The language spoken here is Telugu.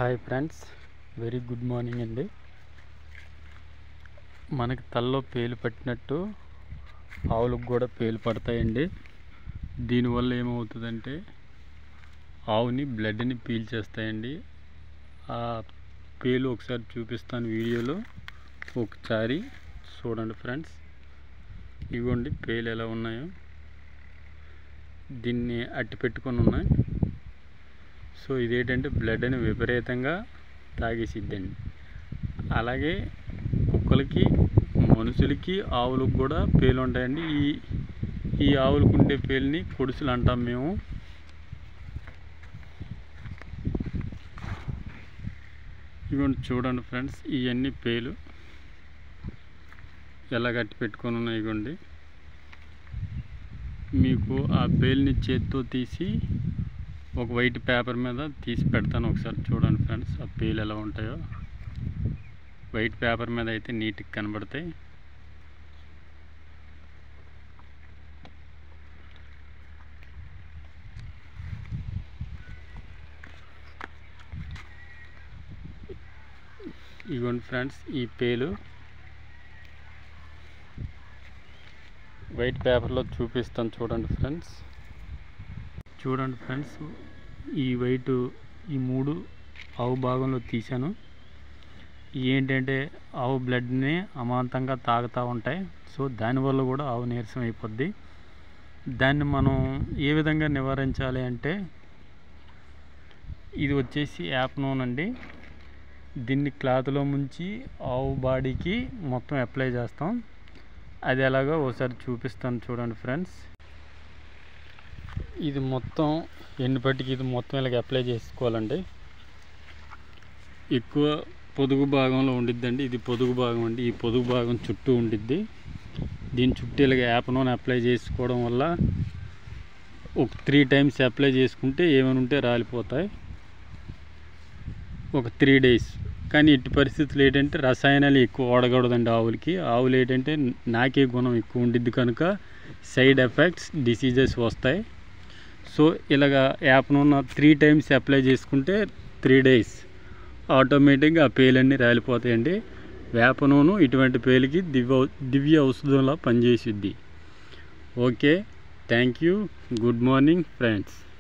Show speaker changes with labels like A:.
A: hi friends very good morning అండి మనకి తలలో పేలు పట్టినట్టు ఆవులకు కూడా పేలు పడతాయండి దీనివల్ల ఏమవుతుందంటే ఆవుని బ్లడ్ని పీల్చేస్తాయండి ఆ పేలు ఒకసారి చూపిస్తాను వీడియోలో ఒకసారి చూడండి ఫ్రెండ్స్ ఇవ్వండి పేలు ఎలా ఉన్నాయో దీన్ని అట్టి పెట్టుకొని ఉన్నాయి సో ఇదేంటంటే బ్లడ్ అని విపరీతంగా తాగేసిద్దండి అలాగే కుక్కలకి మనుషులకి ఆవులకు కూడా పేలు ఉంటాయండి ఈ ఈ ఆవులకు ఉండే పేలుని కొడుసులు అంటాం మేము ఇవన్నీ చూడండి ఫ్రెండ్స్ ఇవన్నీ పేలు ఎలా కట్టి పెట్టుకొని ఉన్నాయి ఇవ్వండి మీకు ఆ పేలుని చేత్తో తీసి ఒక వైట్ పేపర్ మీద తీసి పెడతాను ఒకసారి చూడండి ఫ్రెండ్స్ ఆ పేలు ఎలా ఉంటాయో వైట్ పేపర్ మీద అయితే నీట్గా కనబడతాయి ఇగోండి ఫ్రెండ్స్ ఈ పేలు వైట్ పేపర్లో చూపిస్తాను చూడండి ఫ్రెండ్స్ చూడండి ఫ్రెండ్స్ ఈ వైట్ ఈ మూడు ఆవు భాగంలో తీశాను ఏంటంటే ఆవు బ్లడ్ని అమాంతంగా తాగుతూ ఉంటాయి సో దానివల్ల కూడా ఆవు నీరసం అయిపోద్ది దాన్ని మనం ఏ విధంగా నివారించాలి అంటే ఇది వచ్చేసి యాప్ నూనె అండి దీన్ని క్లాత్లో ముంచి ఆవు బాడీకి మొత్తం అప్లై చేస్తాం అది ఎలాగో ఒకసారి చూపిస్తాను చూడండి ఫ్రెండ్స్ ఇది మొత్తం ఎండుపట్టికి ఇది మొత్తం ఇలాగ అప్లై చేసుకోవాలండి ఎక్కువ పొదుగు భాగంలో ఉండిద్దండి ఇది పొదుగు భాగం అండి ఈ పొదుగు భాగం చుట్టూ ఉండిద్ది దీని చుట్టూ ఇలాగ యాప్ నూనె అప్లై చేసుకోవడం వల్ల ఒక త్రీ టైమ్స్ అప్లై చేసుకుంటే ఏమైనా ఉంటే రాలిపోతాయి ఒక త్రీ డేస్ కానీ ఇట్టి పరిస్థితులు ఏంటంటే రసాయనాలు ఎక్కువ వాడకూడదండి ఆవులకి ఆవులు ఏంటంటే నాకే గుణం ఎక్కువ ఉండిద్ది కనుక సైడ్ ఎఫెక్ట్స్ డిసీజెస్ వస్తాయి సో ఇలాగ యాప్ నూనె త్రీ టైమ్స్ అప్లై చేసుకుంటే త్రీ డేస్ ఆటోమేటిక్గా ఆ పేలన్నీ రాలిపోతాయండి వేప నూనె ఇటువంటి పేలికి దివ్య దివ్య ఔషధంలా పనిచేసిద్ది okay thank you good morning friends